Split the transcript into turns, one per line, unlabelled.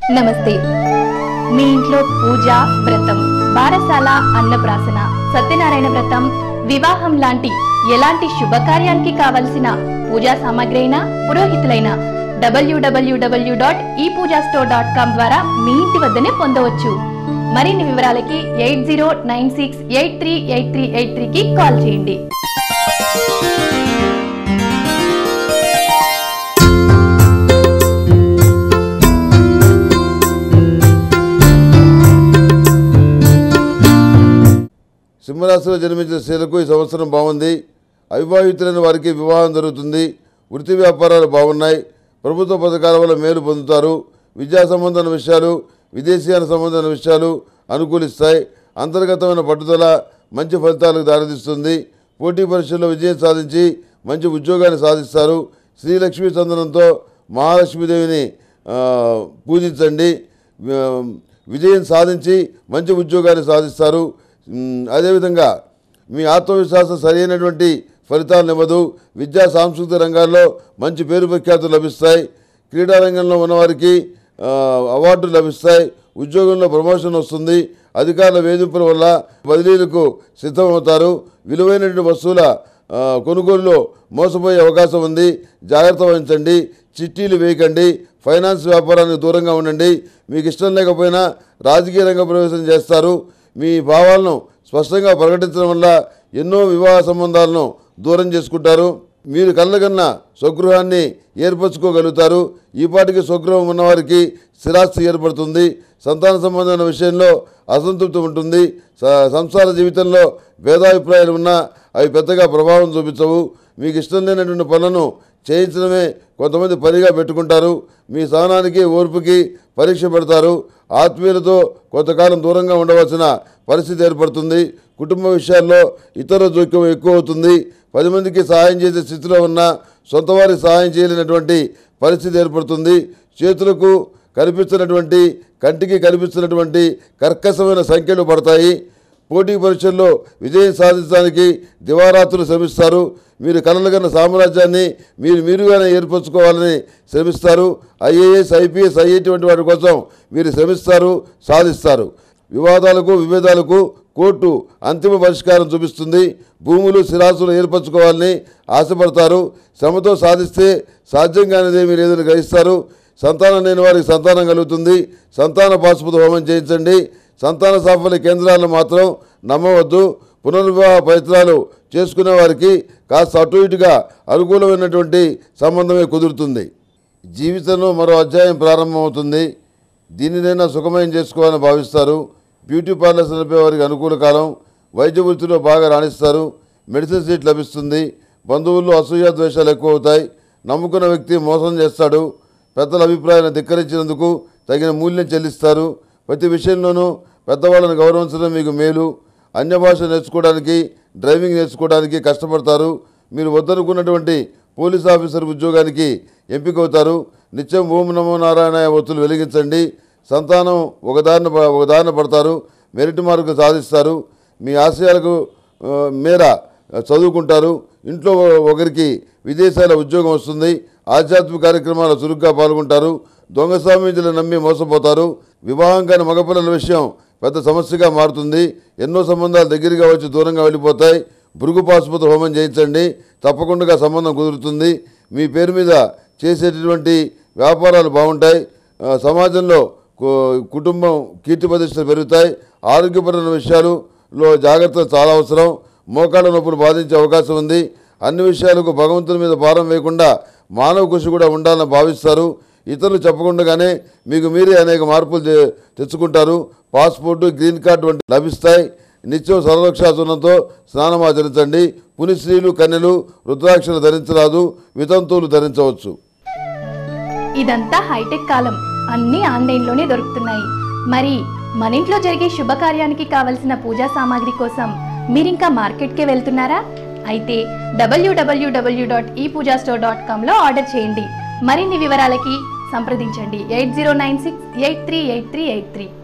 నమస్తే మీ ఇంట్లో పూజ వ్రతం బారసాల అన్నప్రాసన సత్యనారాయణ వ్రతం వివాహం లాంటి ఎలాంటి శుభకార్యానికి కావలసిన పూజా సామాగ్రి అయినా పురోహితులైన డబ్ల్యూడబ్ల్యూడబ్ల్యూ dot e pooja store dot com ద్వారా మీ ఇంటి వద్దనే పొందవచ్చు మరిన్ని వివరాలకి eight zero nine six eight three eight three eight త్రీకి కాల్ చేయండి
సింహరాశిలో జన్మించిన స్త్రీలకు ఈ సంవత్సరం బాగుంది అవివాహితులైన వారికి వివాహం జరుగుతుంది వృత్తి వ్యాపారాలు బాగున్నాయి ప్రభుత్వ పథకాల వల్ల మేలు పొందుతారు విద్యా సంబంధమైన విషయాలు విదేశీయాన సంబంధమైన విషయాలు అనుకూలిస్తాయి అంతర్గతమైన పట్టుదల మంచి ఫలితాలకు దారితీస్తుంది పోటీ పరీక్షల్లో విజయం సాధించి మంచి ఉద్యోగాన్ని సాధిస్తారు శ్రీలక్ష్మీ చందనంతో మహాలక్ష్మీదేవిని ఆ, పూజించండి ఆ, విజయం సాధించి మంచి ఉద్యోగాన్ని సాధిస్తారు ఉమ్, అదేవిధంగా మీ ఆత్మవిశ్వాసం సరైనటువంటి ఫలితాలను ఇవ్వదు విద్యా సాంస్కృతిక రంగాల్లో మంచి పేరు ప్రఖ్యాతులు లభిస్తాయి క్రీడా రంగంలో ఉన్నవారికి ఆ, అవార్డులు లభిస్తాయి ఉద్యోగంలో ప్రమోషన్ వస్తుంది అధికారుల వేధింపుల వల్ల బదిలీలకు సిద్ధమవుతారు విలువైనటువంటి వస్తువుల ఆ, కొనుగోలులో మోసపోయే అవకాశం ఉంది జాగ్రత్త వహించండి చిట్టీలు వేయకండి ఫైనాన్స్ వ్యాపారానికి దూరంగా ఉండండి మీకు ఇష్టం లేకపోయినా రాజకీయ రంగ ప్రవేశం చేస్తారు మీ భావాలను స్పష్టంగా ప్రకటించడం వల్ల ఎన్నో వివాహ సంబంధాలను దూరం చేసుకుంటారు మీరు కళ్ళకన్నా స్వగృహాన్ని ఏర్పరచుకోగలుగుతారు ఈ పాటికి స్వగృహం ఉన్నవారికి స్థిరాస్తి ఏర్పడుతుంది సంతాన సంబంధమైన విషయంలో అసంతృప్తి ఉంటుంది స- సంసార జీవితంలో భేదాభిప్రాయాలు ఉన్నా అవి పెద్దగా ప్రభావం చూపించవు మీకు ఇష్టం లేనటువంటి పనులను చేయించడమే కొంతమంది పనిగా పెట్టుకుంటారు మీ సహనానికి ఓర్పుకి పరీక్ష పెడతారు ఆత్మీయులతో కొంతకాలం దూరంగా ఉండవలసిన పరిస్థితి ఏర్పడుతుంది కుటుంబ విషయాల్లో ఇతర జోక్యం ఎక్కువ అవుతుంది పది మందికి సహాయం చేసే స్థితిలో ఉన్న సొంత వారికి సహాయం చేయలేనటువంటి పరిస్థితి ఏర్పడుతుంది చేతులకు కనిపిస్తున్నటువంటి కంటికి కనిపిస్తున్నటువంటి కర్కశమైన సంఖ్యలు పడతాయి పోటీ పరీక్షల్లో విజయం సాధించడానికి దివారాత్రులు శ్రమిస్తారు మీరు కలలుగన్న సామ్రాజ్యాన్ని మీరు మీరుగానే ఏర్పరచుకోవాలని శ్రమిస్తారు ఐఏఎస్ ఐపీఎస్ ఐఐటి వంటి వాటి కోసం మీరు శ్రమిస్తారు సాధిస్తారు వివాదాలకు విభేదాలకు కోర్టు అంతిమ పరిష్కారం చూపిస్తుంది భూములు స్థిరాస్తులు ఏర్పరచుకోవాలని ఆశపడతారు శ్రమతో సాధిస్తే సాధ్యం కానిదేమీ లేదని గ్రహిస్తారు సంతానం లేని వారికి సంతానం కలుగుతుంది సంతాన పాశుపత హోమం చేయించండి సంతాన సాఫల్య కేంద్రాలను మాత్రం నమ్మవద్దు పునర్వివాహ ప్రయత్నాలు చేసుకునే వారికి కాస్త అటు ఇటుగా అనుకూలమైనటువంటి సంబంధమే కుదురుతుంది జీవితంలో మరో అధ్యాయం ప్రారంభమవుతుంది దీనినైనా సుఖమయం చేసుకోవాలని భావిస్తారు బ్యూటీ పార్లర్స్ నడిపే వారికి అనుకూల కాలం వైద్య వృత్తిలో బాగా రాణిస్తారు మెడిసిన్ సీట్ లభిస్తుంది బంధువుల్లో అసూయ ద్వేషాలు ఎక్కువ అవుతాయి నమ్ముకున్న వ్యక్తి మోసం చేస్తాడు పెద్దల అభిప్రాయాన్ని ధిక్కరించినందుకు తగిన మూల్యం చెల్లిస్తారు ప్రతి విషయంలోనూ పెద్దవాళ్ళని గౌరవించడం మీకు మేలు అన్య భాష నేర్చుకోవడానికి డ్రైవింగ్ నేర్చుకోవడానికి కష్టపడతారు మీరు వద్దనుకున్నటువంటి పోలీస్ ఆఫీసర్ ఉద్యోగానికి ఎంపికవుతారు నిత్యం ఓం నమో నారాయణ ఒత్తులు వెలిగించండి సంతానం ఒకదారిన ప- ఒకదారిన పడతారు మెరిట్ మార్కు సాధిస్తారు మీ ఆశయాలకు ఆ, మేర చదువుకుంటారు ఇంట్లో ఒకరికి విదేశాల ఉద్యోగం వస్తుంది ఆధ్యాత్మిక కార్యక్రమాల్లో చురుగ్గా పాల్గొంటారు దొంగ స్వామీజీలు నమ్మి మోసపోతారు వివాహం కాని మగపిల్లల విషయం పెద్ద సమస్యగా మారుతుంది ఎన్నో సంబంధాలు దగ్గరగా వచ్చి దూరంగా వెళ్ళిపోతాయి భృగు పాశుపత హోమం చేయించండి తప్పకుండా సంబంధం కుదురుతుంది మీ పేరు మీద చేసేటటువంటి వ్యాపారాలు బాగుంటాయి ఆ, సమాజంలో కు- కుటుంబం కీర్తి ప్రతిష్టలు పెరుగుతాయి ఆరోగ్యపరమైన విషయాలులో జాగ్రత్తలు చాలా అవసరం మోకాళ్ళ నొప్పులు బాధించే అవకాశం ఉంది అన్ని విషయాలకు భగవంతుని మీద భారం వేయకుండా మానవ కృషి కూడా ఉండాలని భావిస్తారు ఇతరులు చెప్పకుండానే మీకు మీరే అనేక మార్పులు తె- తెచ్చుకుంటారు పాస్పోర్టు గ్రీన్ కార్డు వంటి లభిస్తాయి నిత్యం సర్వరక్షాసునంతో స్నానం ఆచరించండి పునిశ్రీలు కన్యలు రుద్రాక్షలు ధరించరాదు వితంతువులు ధరించవచ్చు
ఇదంతా హైటెక్ కాలం అన్నీ ఆన్లైన్లోనే దొరుకుతున్నాయి మరి మన ఇంట్లో జరిగే శుభకార్యానికి కావలసిన పూజా సామాగ్రి కోసం మీరింకా మార్కెట్కే వెళ్తున్నారా అయితే WWW dot e pooja store dot కామ్లో ఆర్డర్ చేయండి మరిన్ని వివరాలకి సంప్రదించండి eight zero nine six eight three eight three eight three